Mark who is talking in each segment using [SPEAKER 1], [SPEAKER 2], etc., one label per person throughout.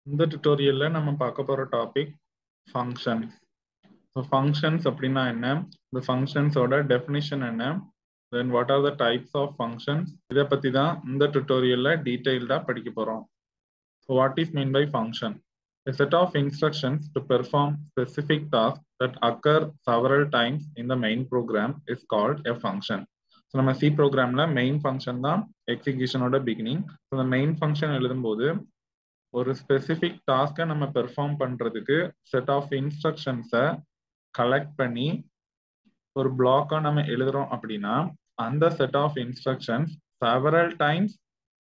[SPEAKER 1] இந்த tutorialல நம்ம பார்க்க போற டாபிக் ஃபங்க்ஷன்ஸ் ஸோ ஃபங்க்ஷன்ஸ் அப்படின்னா என்ன இந்த ஃபங்க்ஷன்ஸோட டெஃபினிஷன் என்ன then what are the types of functions இதை பத்தி தான் இந்த டுட்டோரியல்ல டீடைல்டா படிக்க போறோம் so what is mean by function A set of instructions to perform specific tasks that occur several times in the main program is called a function. So நம்ம C ப்ரோக்ராம்ல மெயின் ஃபங்க்ஷன் தான் எக்ஸிகியூஷனோட பிகினிங் ஸோ அந்த main function எழுதும்போது ஒரு specific டாஸ்க்கை நம்ம perform பண்றதுக்கு செட் ஆஃப் இன்ஸ்ட்ரக்ஷன்ஸை கலெக்ட் பண்ணி ஒரு பிளாக்கா நம்ம எழுதுறோம் அப்படின்னா அந்த set of instructions several times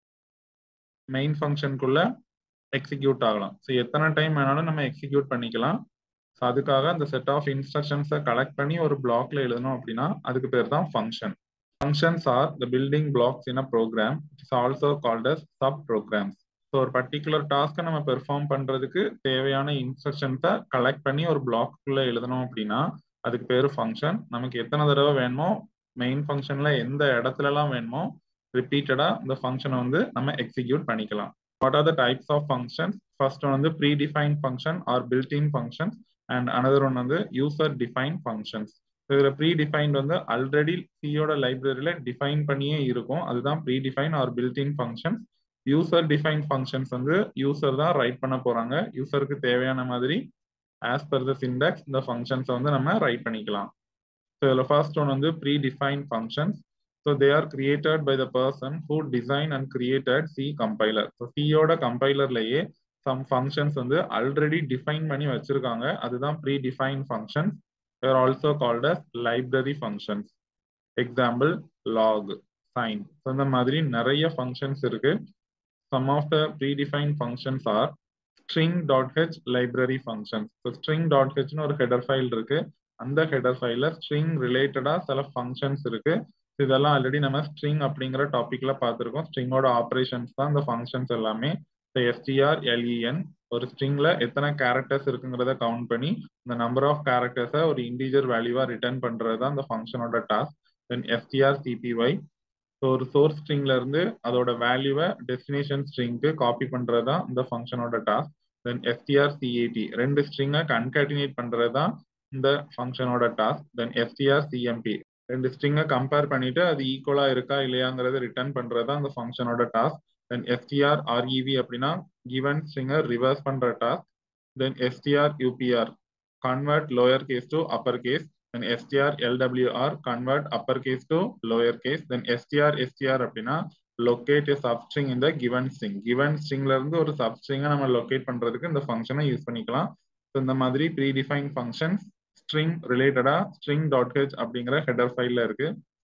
[SPEAKER 1] main ஃபங்க்ஷனுக்குள்ள எக்ஸிக்யூட் ஆகலாம் ஸோ எத்தனை டைம் வேணாலும் நம்ம எக்ஸிக்யூட் பண்ணிக்கலாம் ஸோ அதுக்காக அந்த செட் ஆஃப் இன்ஸ்ட்ரக்ஷன்ஸை கலெக்ட் பண்ணி ஒரு பிளாக்ல எழுதணும் அப்படின்னா அதுக்கு பேர் தான் function functions are the building blocks in a program it's also called as sub programs so ஒரு பர்டிகுலர் டாஸ்க்கை நம்ம பெர்ஃபார்ம் பண்றதுக்கு தேவையான இன்ஸ்ட்ரக்ஷன்ஸை கலெக்ட் பண்ணி ஒரு பிளாக்குள்ள எழுதணும் அப்படின்னா அதுக்கு பேர் ஃபங்க்ஷன் நமக்கு எத்தனை தடவை வேணுமோ மெயின் ஃபங்க்ஷன்ல எந்த இடத்துலலாம் வேணுமோ ரிப்பீட்டடா இந்த ஃபங்க்ஷனை வந்து நம்ம எக்ஸிக்யூட் பண்ணிக்கலாம் what are the types of functions first one வந்து predefined function or built-in functions and another one வந்து user defined functions இதுல predefined வந்து ஆல்ரெடி சியோட லைப்ரரியில டிஃபைன் பண்ணியே இருக்கும் அதுதான் predefined or built-in functions user defined functions வந்து யூசர் தான் ரைட் பண்ண போறாங்க யூசருக்கு தேவையான மாதிரி as per the syntax இந்த functions வந்து நம்ம ரைட் பண்ணிக்கலாம் ஸோ இதுல ஃபர்ஸ்ட் ஒன் வந்து predefined functions So they are created by the person who designed and created C compiler. So C யோட கம்பைலர்லயே some functions வந்து already define பண்ணி வச்சிருக்காங்க அதுதான் predefined functions. They are also called as library functions. Example log, sign. So இந்த மாதிரி நிறைய functions இருக்கு. Some of the predefined functions are string.h library functions. So string.h னு ஒரு header file இருக்கு. அந்த header file string ரிலேட்டடா சில functions இருக்கு. இதெல்லாம் ஆல்ரெடி நம்ம ஸ்ட்ரிங் அப்படிங்கிற டாபிக்ல பார்த்துருக்கோம் ஸ்ட்ரிங்கோட ஆப்ரேஷன்ஸ் தான் இந்த ஃபங்க்ஷன்ஸ் எல்லாமே எஸ்டிஆர் எல்இஎன் ஒரு ஸ்ட்ரிங்ல எத்தனை கேரக்டர்ஸ் இருக்குங்கிறத கவுண்ட் பண்ணி இந்த நம்பர் ஆஃப் கேரக்டர்ஸை ஒரு இன்டீஜர் வேல்யூவா ரிட்டர்ன் பண்றது தான் இந்த ஃபங்க்ஷனோட task then STR CPY so ஒரு சோர்ஸ் ஸ்ட்ரிங்ல இருந்து அதோட வேல்யூவை டெஸ்டினேஷன் ஸ்ட்ரிங்க்கு காப்பி பண்றது தான் இந்த ஃபங்க்ஷனோட டாஸ்க் தென் எஸ்டிஆர் சிஏடி ரெண்டு ஸ்ட்ரிங்கை கன்கேட்டினேட் பண்றது தான் இந்த ஃபங்க்ஷனோட டாஸ்க் தென் எஸ்டிஆர் சிஎம்பி ரெண்டு ஸ்ட்ரிங்கை கம்பேர் பண்ணிட்டு அது ஈக்குவலா இருக்கா இல்லையாங்கிறத ரிட்டர்ன் பண்றது அந்த ஃபங்க்ஷனோட டாஸ்க் தென் எஸ்டிஆர் ஆர்இவி அப்படின்னா கிவன் ஸ்ட்ரிங்கை ரிவர்ஸ் பண்ற task then STR UPR convert lower case to upper case then STR LWR convert upper case to lower case then STR STR அப்படின்னா லொக்கேட் சப்ஸ்ட்ரிங் இந்த given string given ஸ்ட்ரிங்ல இருந்து ஒரு சப்ஸ்ட்ரிங்கை நம்ம locate பண்றதுக்கு இந்த ஃபங்க்ஷனை யூஸ் பண்ணிக்கலாம் இந்த மாதிரி ப்ரீ டிஃபைன் ஃபங்க்ஷன்ஸ் ஸ்ட்ரிங் ரிலேட்டடா ஸ்ட்ரிங் டாட் ஹெச் அப்படிங்கிற ஹெடர் ஃபைல்ல இருக்கு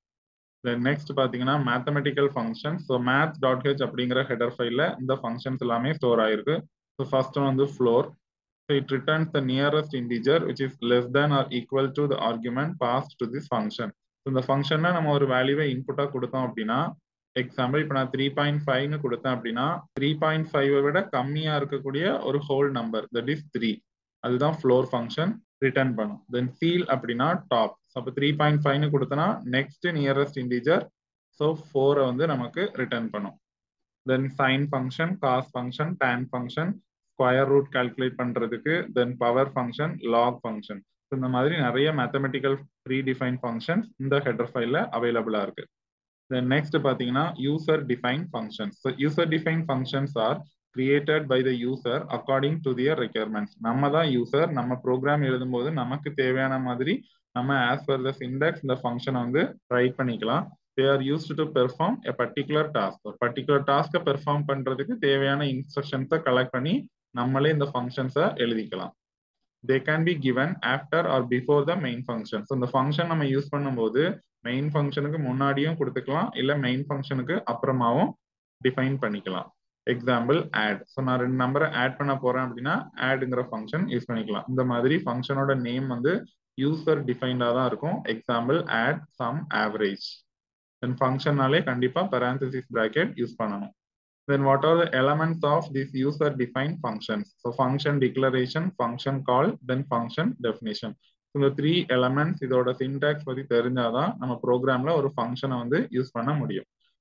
[SPEAKER 1] நெக்ஸ்ட் பாத்தீங்கன்னா mathematical function so math dot H அப்படிங்கிற ஹெடர் ஃபைல்ல இந்த ஃபங்க்ஷன்ஸ் எல்லாமே ஸ்டோர் ஆயிருக்கு ஸோ ஃபர்ஸ்ட் வந்து floor so it returns the nearest integer which is less than or equal to the argument pass to this function இந்த ஃபங்க்ஷன்ல நம்ம ஒரு வேல்யூவை இன்புட்டா கொடுத்தோம் அப்படின்னா எக்ஸாம்பிள் இப்போ நான் த்ரீ பாயிண்ட் ஃபைவ்னு கொடுத்தேன் அப்படின்னா த்ரீ பாயிண்ட் ஃபைவை விட கம்மியா இருக்கக்கூடிய ஒரு whole number that is three அதுதான் ஃப்ளோர் ஃபங்க்ஷன் ரிட்டர்ன் பண்ணும் தென் சீல் அப்படின்னா டாப் அப்போ த்ரீ பாயிண்ட் ஃபைவ்னு கொடுத்தனா நெக்ஸ்ட் நியரஸ்ட் இன்டிஜர் ஸோ ஃபோரை வந்து நமக்கு ரிட்டர்ன் பண்ணும் then sine function cos function tan function square root calculate பண்றதுக்கு then power function log function இந்த மாதிரி நிறைய மேத்தமெட்டிக்கல் ப்ரீ டிஃபைன் ஃபங்க்ஷன்ஸ் இந்த ஹெடர் ஃபைல்ல அவைலபிளா இருக்கு தென் நெக்ஸ்ட் பார்த்தீங்கன்னா user define functions so user define functions are created by the user according to their requirements நம்ம தான் யூசர் நம்ம ப்ரோக்ராம் எழுதும்போது நமக்கு தேவையான மாதிரி நம்ம ஆஸ் பர் த சிண்டெக்ஸ் இந்த ஃபங்க்ஷனை வந்து ரைட் பண்ணிக்கலாம் they are used to perform a particular task ஒரு பர்டிகுலர் டாஸ்க்கை பெர்ஃபார்ம் பண்றதுக்கு தேவையான இன்ஸ்ட்ரக்ஷன்ஸை கலெக்ட் பண்ணி நம்மளே இந்த ஃபங்க்ஷன்ஸை எழுதிக்கலாம் they can be given after or before the main function so இந்த ஃபங்க்ஷன் நம்ம யூஸ் பண்ணும்போது மெயின் ஃபங்க்ஷனுக்கு முன்னாடியும் கொடுத்துக்கலாம் இல்லை மெயின் ஃபங்க்ஷனுக்கு அப்புறமாவும் டிஃபைன் பண்ணிக்கலாம் எக்ஸாம்பிள் ஆட் ஸோ நான் ரெண்டு நம்பரை ஆட் பண்ண போறேன் அப்படின்னா ஆடுங்கிற ஃபங்க்ஷன் யூஸ் பண்ணிக்கலாம் இந்த மாதிரி ஃபங்க்ஷனோட நேம் வந்து யூசர் டிஃபைன்டா தான் இருக்கும் example add sum average then ஃபங்க்ஷன்னாலே கண்டிப்பா பெரான்சிஸ் பிராக்கெட் யூஸ் பண்ணணும் then what are the elements of this user define functions so function declaration function call then function definition இந்த த்ரீ எலமெண்ட்ஸ் இதோட சின்டாக்ஸ் பத்தி தெரிஞ்சாதான் நம்ம ப்ரோக்ராம்ல ஒரு ஃபங்க்ஷனை வந்து யூஸ் பண்ண முடியும்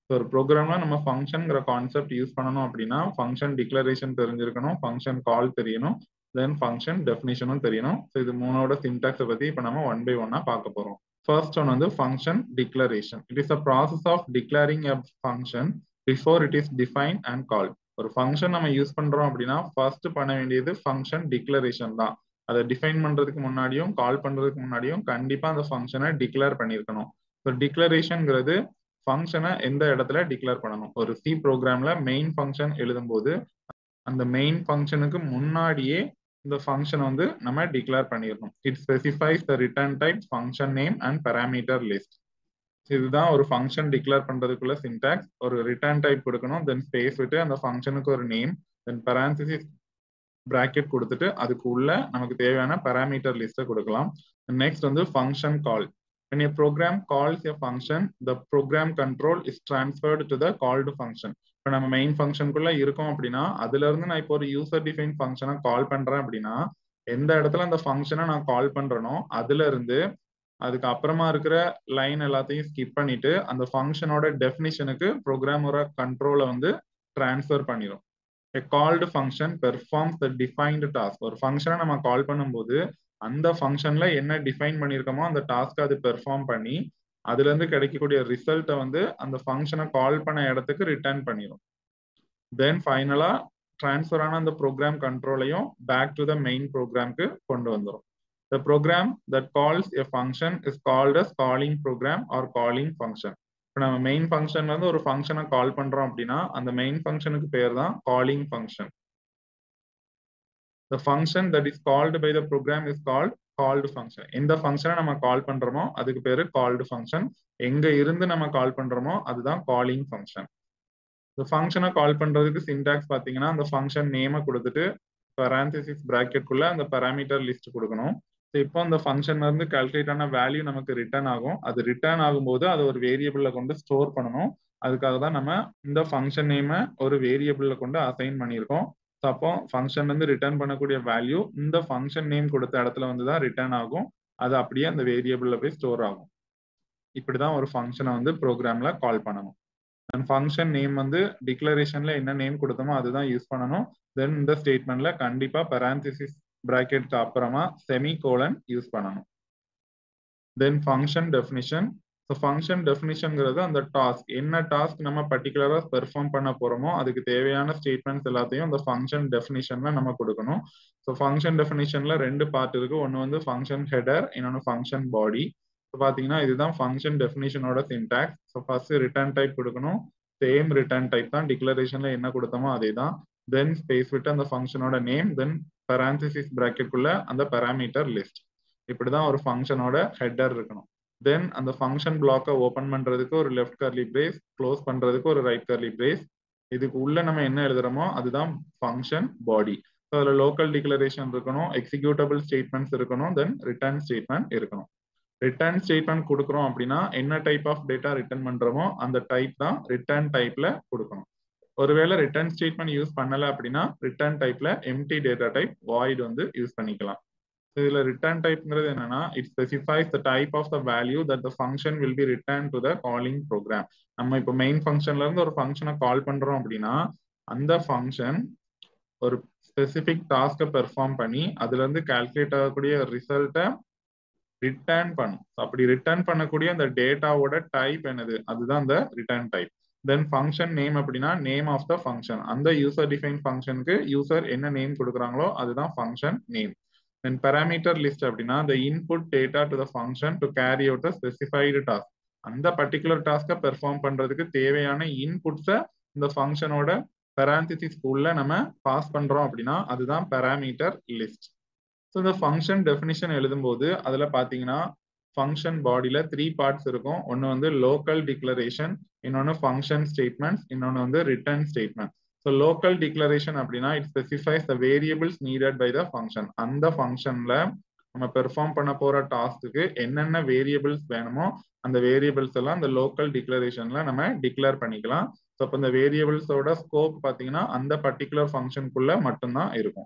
[SPEAKER 1] ஒரு ப்ரோக்ராம்ல நம்ம ஃபங்க்ஷன்ங்கிற கான்செப்ட் யூஸ் பண்ணணும் அப்படின்னா ஃபங்க்ஷன் டிக்ளரேஷன் தெரிஞ்சிருக்கணும் ஃபங்க்ஷன் கால் தெரியணும் தென் ஃபங்க்ஷன் டெஃபினிஷனும் தெரியணும் ஸோ இது மூணோட சின்டாக்ஸை பத்தி இப்போ நம்ம ஒன் பை ஒன்னா பார்க்க போறோம் ஃபர்ஸ்ட் ஒன் வந்து function declaration it is a process of declaring a function before it is define and call ஒரு ஃபங்க்ஷன் நம்ம யூஸ் பண்றோம் அப்படின்னா ஃபர்ஸ்ட் பண்ண வேண்டியது ஃபங்க்ஷன் டிக்ளரேஷன் தான் அதை டிஃபைன் பண்றதுக்கு முன்னாடியும் கால் பண்றதுக்கு முன்னாடியும் கண்டிப்பா அந்த ஃபங்க்ஷனை டிக்ளேர் பண்ணியிருக்கணும் ஸோ டிக்ளரேஷன்ங்கிறது ஃபங்க்ஷனை எந்த இடத்துல டிக்ளேர் பண்ணணும் ஒரு சி ப்ரோக்ராம்ல மெயின் ஃபங்க்ஷன் எழுதும் போது அந்த மெயின் ஃபங்க்ஷனுக்கு முன்னாடியே இந்த ஃபங்க்ஷன் வந்து நம்ம டிக்ளேர் பண்ணிடணும் it specifies the return type function name and parameter list இதுதான் ஒரு ஃபங்க்ஷன் டிக்ளேர் பண்றதுக்குள்ள சின்டாக்ஸ் ஒரு ரிட்டர்ன் டைப் கொடுக்கணும் தென் ஸ்பேஸ் விட்டு அந்த ஃபங்க்ஷனுக்கு ஒரு நேம் தென் பரான்சிசிஸ் பிராக்கெட் கொடுத்துட்டு அதுக்கு உள்ள நமக்கு தேவையான பேராமீட்டர் லிஸ்ட்டை கொடுக்கலாம் நெக்ஸ்ட் வந்து function call when a program calls a function the program control is transferred to the called function இப்போ நம்ம மெயின் ஃபங்க்ஷனுக்குள்ள இருக்கோம் அப்படின்னா அதுல இருந்து நான் இப்போ ஒரு யூசர் டிஃபைன் ஃபங்க்ஷனை கால் பண்றேன் அப்படின்னா எந்த இடத்துல அந்த ஃபங்க்ஷனை நான் கால் பண்றேனோ அதுல இருந்து அதுக்கு அப்புறமா இருக்கிற லைன் எல்லாத்தையும் ஸ்கிப் பண்ணிட்டு அந்த ஃபங்க்ஷனோட டெஃபினிஷனுக்கு ப்ரோக்ராமோட கண்ட்ரோலை வந்து டிரான்ஸ்ஃபர் பண்ணிடும் a called function performs the defined task ஒரு ஃபங்க்ஷனை நம்ம கால் பண்ணும்போது அந்த ஃபங்க்ஷன்ல என்ன டிஃபைன் பண்ணியிருக்கோமோ அந்த டாஸ்க் அது பெர்ஃபார்ம் பண்ணி அதுல இருந்து கிடைக்கக்கூடிய ரிசல்ட்டை வந்து அந்த ஃபங்க்ஷனை கால் பண்ண இடத்துக்கு ரிட்டர்ன் பண்ணிடும் தென் ஃபைனலா டிரான்ஸ்ஃபர் ஆன அந்த ப்ரோக்ராம் கண்ட்ரோலையும் பேக் டு த மெயின் ப்ரோக்ராம்க்கு கொண்டு வந்துடும் the program that calls a function is called as calling program or calling function இப்போ நம்ம மெயின் ஃபங்க்ஷன்ல இருந்து ஒரு ஃபங்க்ஷனை கால் பண்றோம் அப்படின்னா அந்த மெயின் ஃபங்க்ஷனுக்கு பேர் தான் calling function the function that is called by the program is called called function எந்த ஃபங்க்ஷனை நம்ம கால் பண்றோமோ அதுக்கு பேரு called function எங்க இருந்து நம்ம கால் பண்றோமோ அதுதான் காலிங் ஃபங்க்ஷன் இந்த ஃபங்க்ஷனை கால் பண்றதுக்கு சின்டாக்ஸ் பாத்தீங்கன்னா அந்த ஃபங்க்ஷன் நேமை கொடுத்துட்டு பரான்சிசிஸ் பிராக்கெட்குள்ள அந்த பேராமீட்டர் லிஸ்ட் கொடுக்கணும் ஸோ இப்போ அந்த ஃபங்க்ஷன்ல இருந்து கால்குலேட் ஆன வேல்யூ நமக்கு ரிட்டர்ன் ஆகும் அது ரிட்டர்ன் ஆகும்போது அதை ஒரு வேரியபிள்ல கொண்டு ஸ்டோர் பண்ணணும் அதுக்காக தான் நம்ம இந்த ஃபங்க்ஷன் நேமை ஒரு வேரியபிள்ல கொண்டு அசைன் பண்ணியிருக்கோம் ஸோ அப்போ ஃபங்க்ஷன்ல இருந்து ரிட்டர்ன் பண்ணக்கூடிய வேல்யூ இந்த ஃபங்க்ஷன் நேம் கொடுத்த இடத்துல வந்து தான் ரிட்டர்ன் ஆகும் அது அப்படியே அந்த வேரியபிள்ல போய் ஸ்டோர் ஆகும் இப்படிதான் ஒரு ஃபங்க்ஷனை வந்து ப்ரோக்ராம்ல கால் பண்ணணும் அண்ட் ஃபங்க்ஷன் நேம் வந்து டிக்ளரேஷன்ல என்ன நேம் கொடுத்தோமோ அதுதான் யூஸ் பண்ணணும் தென் இந்த ஸ்டேட்மெண்ட்ல கண்டிப்பா பரான்சிசிஸ் பிராக்கெட்க்கு அப்புறமா செமி கோலன் யூஸ் பண்ணணும் then function definition so function டெஃபினிஷன்ங்கிறது அந்த டாஸ்க் என்ன டாஸ்க் நம்ம பர்டிகுலரா பெர்ஃபார்ம் பண்ண போறோமோ அதுக்கு தேவையான ஸ்டேட்மெண்ட்ஸ் எல்லாத்தையும் அந்த ஃபங்க்ஷன் டெஃபினிஷன்ல நம்ம கொடுக்கணும் ஸோ ஃபங்க்ஷன் டெஃபினிஷன்ல ரெண்டு பார்ட் இருக்கு ஒன்று வந்து ஃபங்க்ஷன் ஹெடர் இன்னொன்று ஃபங்க்ஷன் பாடி ஸோ பார்த்தீங்கன்னா இதுதான் ஃபங்க்ஷன் டெஃபினிஷனோட syntax so first return type கொடுக்கணும் சேம் ரிட்டர்ன் டைப் தான் டிக்ளரேஷன்ல என்ன கொடுத்தோமோ அதே தான் தென் ஸ்பேஸ் விட்டு அந்த ஃபங்க்ஷனோட நேம் தென் பரான்சிசிஸ் பிராக்கெட்குள்ள அந்த பேராமீட்டர் லிஸ்ட் இப்படிதான் ஒரு ஃபங்க்ஷனோட ஹெட்டர் இருக்கணும் தென் அந்த ஃபங்க்ஷன் பிளாக்கை ஓப்பன் பண்றதுக்கு ஒரு லெஃப்ட் கர்லி பிரேஸ் க்ளோஸ் பண்றதுக்கு ஒரு ரைட் கர்லி பிரேஸ் இதுக்கு உள்ள நம்ம என்ன எழுதுறோமோ அதுதான் ஃபங்க்ஷன் பாடி ஸோ அதில் லோக்கல் டிக்ளரேஷன் இருக்கணும் எக்ஸிக்யூட்டபிள் ஸ்டேட்மெண்ட்ஸ் இருக்கணும் தென் ரிட்டர்ன் ஸ்டேட்மெண்ட் இருக்கணும் ரிட்டர்ன் ஸ்டேட்மெண்ட் கொடுக்குறோம் அப்படின்னா என்ன டைப் ஆஃப் டேட்டா ரிட்டர்ன் பண்றோமோ அந்த டைப் தான் ரிட்டர்ன் டைப்ல கொடுக்கணும் ஒருவேளை ரிட்டர்ன் ஸ்டேட்மெண்ட் யூஸ் பண்ணல அப்படின்னா ரிட்டர்ன் டைப்ல எம்டி டேட்டா டைப் வாய்ட் வந்து யூஸ் பண்ணிக்கலாம் இதுல ரிட்டர்ன் டைப்ங்கிறது என்னன்னா it specifies the type of the value that the function will be return to the calling program நம்ம இப்போ மெயின் ஃபங்க்ஷன்ல இருந்து ஒரு ஃபங்க்ஷனை கால் பண்றோம் அப்படின்னா அந்த ஃபங்க்ஷன் ஒரு ஸ்பெசிபிக் டாஸ்கை பெர்ஃபார்ம் பண்ணி அதுல இருந்து கால்குலேட் ஆகக்கூடிய ரிசல்ட்டை ரிட்டர்ன் பண்ணும் அப்படி ரிட்டர்ன் பண்ணக்கூடிய அந்த டேட்டாவோட டைப் என்னது அதுதான் அந்த return type then function name அப்படின்னா நேம் ஆஃப் த ஃபங்க்ஷன் அந்த யூசர் டிஃபைன் ஃபங்க்ஷனுக்கு யூசர் என்ன நேம் கொடுக்குறாங்களோ அதுதான் function name then parameter list அப்படின்னா the input data to the function to carry out the specified task அந்த பர்டிகுலர் டாஸ்க்கை perform பண்றதுக்கு தேவையான இன்புட்ஸை இந்த ஃபங்க்ஷனோட பெராந்திசிஸ் உள்ள நம்ம பாஸ் பண்றோம் அப்படின்னா அதுதான் பேராமீட்டர் லிஸ்ட் ஸோ இந்த ஃபங்க்ஷன் டெஃபினிஷன் எழுதும்போது அதுல பாத்தீங்கன்னா ஃபங்க்ஷன் பாடியில த்ரீ பார்ட்ஸ் இருக்கும் ஒன்று வந்து லோக்கல் டிக்ளரேஷன் இன்னொன்று ஃபங்க்ஷன் ஸ்டேட்மெண்ட்ஸ் இன்னொன்று வந்து return statement so local declaration அப்படின்னா it specifies the variables needed by the function அந்த ஃபங்க்ஷன்ல நம்ம பெர்ஃபார்ம் பண்ண போற டாஸ்க்கு என்னென்ன வேரியபிள்ஸ் வேணுமோ அந்த வேரியபிள்ஸ் எல்லாம் அந்த லோக்கல் டிக்ளரேஷன்ல நம்ம டிக்ளேர் பண்ணிக்கலாம் ஸோ அப்போ இந்த வேரியபிள்ஸோட ஸ்கோப் பார்த்தீங்கன்னா அந்த பர்டிகுலர் ஃபங்க்ஷனுக்குள்ள மட்டும்தான் இருக்கும்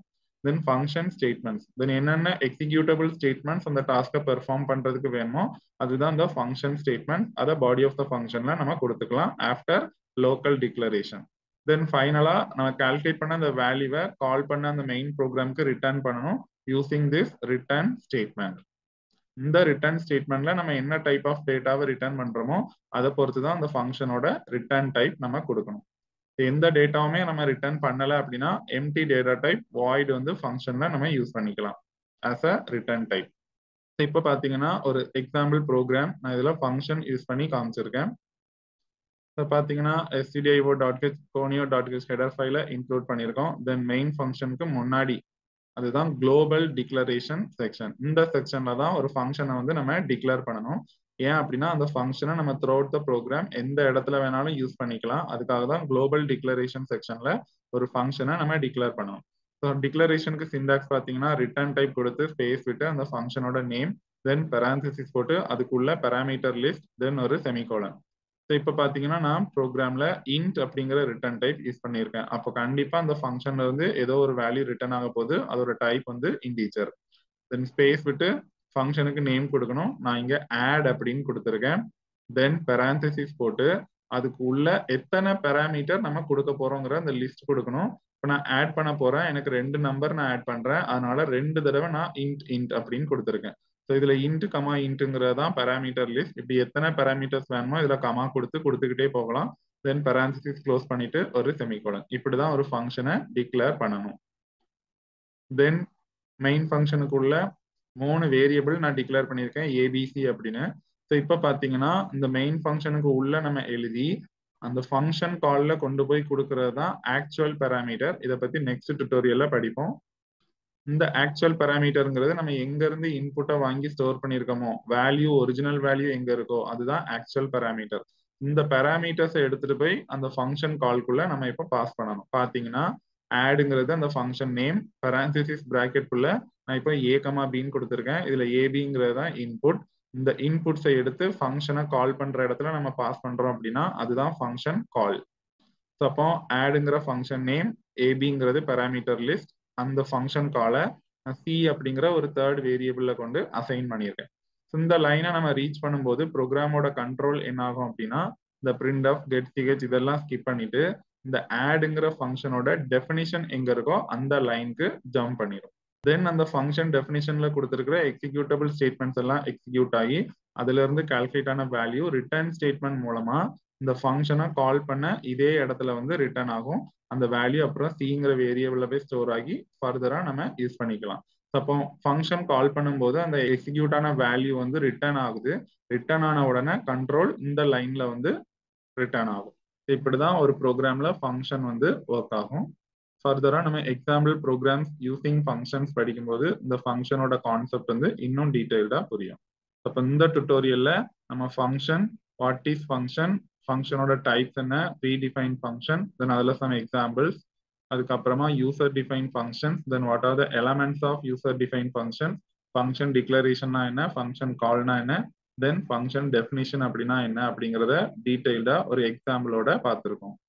[SPEAKER 1] தென் ஃபங்க்ஷன் ஸ்டேட்மெண்ட்ஸ் தென் என்னென்ன எக்ஸிக்யூட்டபிள் ஸ்டேட்மெண்ட்ஸ் அந்த டாஸ்க்கை பெர்ஃபார்ம் பண்றதுக்கு வேணுமோ அதுதான் இந்த ஃபங்க்ஷன் ஸ்டேட்மெண்ட் அதை பாடி ஆஃப் த ஃபங்க்ஷன்ல நம்ம கொடுத்துக்கலாம் ஆஃப்டர் லோக்கல் டிக்ளரேஷன் தென் ஃபைனலா நம்ம கால்குலேட் பண்ண அந்த வேல்யூவை கால் பண்ண அந்த மெயின் ப்ரோக்ராம்க்கு ரிட்டர்ன் பண்ணணும் யூசிங் திஸ் ரிட்டர்ன் ஸ்டேட்மெண்ட் இந்த ரிட்டர்ன் ஸ்டேட்மெண்ட்ல நம்ம என்ன டைப் ஆஃப் டேட்டாவை ரிட்டர்ன் பண்றோமோ அதை பொறுத்து தான் அந்த ஃபங்க்ஷனோட ரிட்டர்ன் டைப் நம்ம கொடுக்கணும் எந்த டேட்டாவுமே நம்ம ரிட்டர்ன் பண்ணல அப்படின்னா எம்டி டேட்டா டைப் வாய்டு வந்து ஃபங்க்ஷன்ல நம்ம யூஸ் பண்ணிக்கலாம் ஆஸ் அ ரிட்டர்ன் டைப் இப்போ பாத்தீங்கன்னா ஒரு எக்ஸாம்பிள் ப்ரோக்ராம் நான் இதுல ஃபங்க்ஷன் யூஸ் பண்ணி காமிச்சிருக்கேன் இப்போ பார்த்தீங்கன்னா STDIO dot H conio dot H header ஃபைல இன்க்ளூட் பண்ணியிருக்கோம் தென் மெயின் ஃபங்க்ஷனுக்கு முன்னாடி அதுதான் குளோபல் டிக்ளரேஷன் செக்ஷன் இந்த செக்ஷன்ல தான் ஒரு ஃபங்க்ஷனை வந்து நம்ம டிக்ளேர் பண்ணணும் ஏன் அப்படின்னா அந்த ஃபங்க்ஷனை நம்ம த்ரூ அவுட் த ப்ரோக்ராம் எந்த இடத்துல வேணாலும் யூஸ் பண்ணிக்கலாம் அதுக்காக தான் குளோபல் டிக்ளரேஷன் செக்ஷன்ல ஒரு ஃபங்க்ஷனை நம்ம டிக்ளேர் பண்ணணும் ஸோ டிக்ளரேஷனுக்கு சிண்டாக்ஸ் பார்த்தீங்கன்னா ரிட்டர்ன் டைப் கொடுத்து ஸ்பேஸ் விட்டு அந்த ஃபங்க்ஷனோட நேம் தென் பெரான்சிசிஸ் போட்டு அதுக்குள்ள பெராமீட்டர் லிஸ்ட் தென் ஒரு செமிகோலன் ஸோ இப்போ பார்த்தீங்கன்னா நான் ப்ரோக்ராம்ல இன்ட் அப்படிங்கிற ரிட்டர்ன் டைப் யூஸ் பண்ணியிருக்கேன் அப்போ கண்டிப்பாக அந்த ஃபங்க்ஷன்ல இருந்து ஏதோ ஒரு வேல்யூ ரிட்டர்ன் ஆக போகுது அதோட டைப் வந்து இன்டீச்சர் தென் ஸ்பேஸ் விட்டு ஃபங்க்ஷனுக்கு நேம் கொடுக்கணும் நான் இங்க ஆட் அப்படின்னு கொடுத்துருக்கேன் தென் பெரான்சிசிஸ் போட்டு அதுக்கு உள்ள எத்தனை பெராமீட்டர் நம்ம கொடுக்க போறோங்கிற அந்த லிஸ்ட் கொடுக்கணும் இப்போ நான் ஆட் பண்ண போறேன் எனக்கு ரெண்டு நம்பர் நான் ஆட் பண்றேன் அதனால ரெண்டு தடவை நான் இன்ட் இன்ட் அப்படின்னு கொடுத்துருக்கேன் ஸோ இதுல இன்ட் கமா இன்ட்டுங்கிறது தான் பெராமீட்டர் லிஸ்ட் இப்படி எத்தனை பெராமீட்டர்ஸ் வேணுமோ இதுல கமா கொடுத்து கொடுத்துக்கிட்டே போகலாம் தென் பெரான்சிசிஸ் க்ளோஸ் பண்ணிட்டு ஒரு செமிகோலன் இப்படிதான் ஒரு ஃபங்க்ஷனை டிக்ளேர் பண்ணணும் தென் மெயின் ஃபங்க்ஷனுக்குள்ள மூணு வேரியபிள் நான் டிக்ளேர் பண்ணியிருக்கேன் ஏபிசி அப்படின்னு ஸோ இப்போ பார்த்தீங்கன்னா இந்த மெயின் ஃபங்க்ஷனுக்கு உள்ள நம்ம எழுதி அந்த ஃபங்க்ஷன் கால்ல கொண்டு போய் கொடுக்கறது தான் ஆக்சுவல் பேராமீட்டர் இதை பத்தி நெக்ஸ்ட் டுட்டோரியல்ல படிப்போம் இந்த ஆக்சுவல் பேராமீட்டருங்கிறது நம்ம எங்க இருந்து இன்புட்டை வாங்கி ஸ்டோர் பண்ணியிருக்கோமோ வேல்யூ ஒரிஜினல் வேல்யூ எங்க இருக்கோ அதுதான் ஆக்சுவல் பேராமீட்டர் இந்த பேராமீட்டர்ஸை எடுத்துட்டு போய் அந்த ஃபங்க்ஷன் கால்குள்ள நம்ம இப்போ பாஸ் பண்ணணும் பாத்தீங்கன்னா ஆடுங்கிறது அந்த ஃபங்க்ஷன் நேம் பரான்சிசிஸ் குள்ள நான் இப்போ ஏ கமா பின்னு கொடுத்துருக்கேன் இதுல ஏபிங்கிறது தான் இன்புட் இந்த இன்புட்ஸை எடுத்து ஃபங்க்ஷனை கால் பண்ற இடத்துல நம்ம பாஸ் பண்றோம் அப்படின்னா அதுதான் ஃபங்க்ஷன் கால் ஸோ அப்போ ஆடுங்கிற ஃபங்க்ஷன் நேம் ஏபிங்கிறது பேராமீட்டர் லிஸ்ட் அந்த ஃபங்க்ஷன் காலை சி அப்படிங்கிற ஒரு தேர்ட் வேரியபிள்ல கொண்டு அசைன் பண்ணியிருக்கேன் இந்த லைனை நம்ம ரீச் பண்ணும்போது ப்ரோக்ராமோட கண்ட்ரோல் என்ன ஆகும் அப்படின்னா இந்த பிரிண்ட் ஆஃப் கெட் சிஹெச் இதெல்லாம் ஸ்கிப் பண்ணிட்டு இந்த ஆடுங்கிற ஃபங்க்ஷனோட டெஃபினிஷன் எங்க இருக்கோ அந்த லைனுக்கு ஜம்ப் பண்ணிடும் தென் அந்த ஃபங்க்ஷன் டெஃபினிஷன்ல கொடுத்துருக்கிற எக்ஸிக்யூட்டபிள் ஸ்டேட்மெண்ட்ஸ் எல்லாம் எக்ஸிக்யூட் ஆகி அதுல இருந்து கால்குலேட் ஆன வேல்யூ ரிட்டர்ன் ஸ்டேட்மெண்ட் மூலமா இந்த ஃபங்க்ஷனை கால் பண்ண இதே இடத்துல வந்து ரிட்டர்ன் ஆகும் அந்த வேல்யூ அப்புறம் சிங்கிற வேரியபிள்ல போய் ஸ்டோர் ஆகி ஃபர்தரா நம்ம யூஸ் பண்ணிக்கலாம் அப்போ ஃபங்க்ஷன் கால் பண்ணும்போது அந்த எக்ஸிக்யூட் ஆன வேல்யூ வந்து ரிட்டர்ன் ஆகுது ரிட்டர்ன் ஆன உடனே கண்ட்ரோல் இந்த லைன்ல வந்து ரிட்டர்ன் ஆகும் இப்படிதான் ஒரு ப்ரோக்ராம்ல ஃபங்க்ஷன் வந்து ஒர்க் ஆகும் ஃபர்தரா நம்ம எக்ஸாம்பிள் ப்ரோக்ராம்ஸ் யூசிங் ஃபங்க்ஷன்ஸ் படிக்கும்போது இந்த ஃபங்க்ஷனோட கான்செப்ட் வந்து இன்னும் டீட்டெயில்டா புரியும் அப்போ இந்த டுட்டோரியல்ல நம்ம ஃபங்க்ஷன் வாட் இஸ் ஃபங்க்ஷன் ஃபங்க்ஷனோட டைப்ஸ் என்ன ப்ரீ டிஃபைன் ஃபங்க்ஷன் தென் அதில் சம் எக்ஸாம்பிள்ஸ் அதுக்கப்புறமா user define functions then what are the elements of user define function function டிக்ளரேஷன்னா என்ன ஃபங்க்ஷன் கால்னா என்ன தென் ஃபங்க்ஷன் டெஃபினிஷன் அப்படின்னா என்ன அப்படிங்கிறத டீட்டெயில்டா ஒரு எக்ஸாம்பிளோட பார்த்துருக்கோம்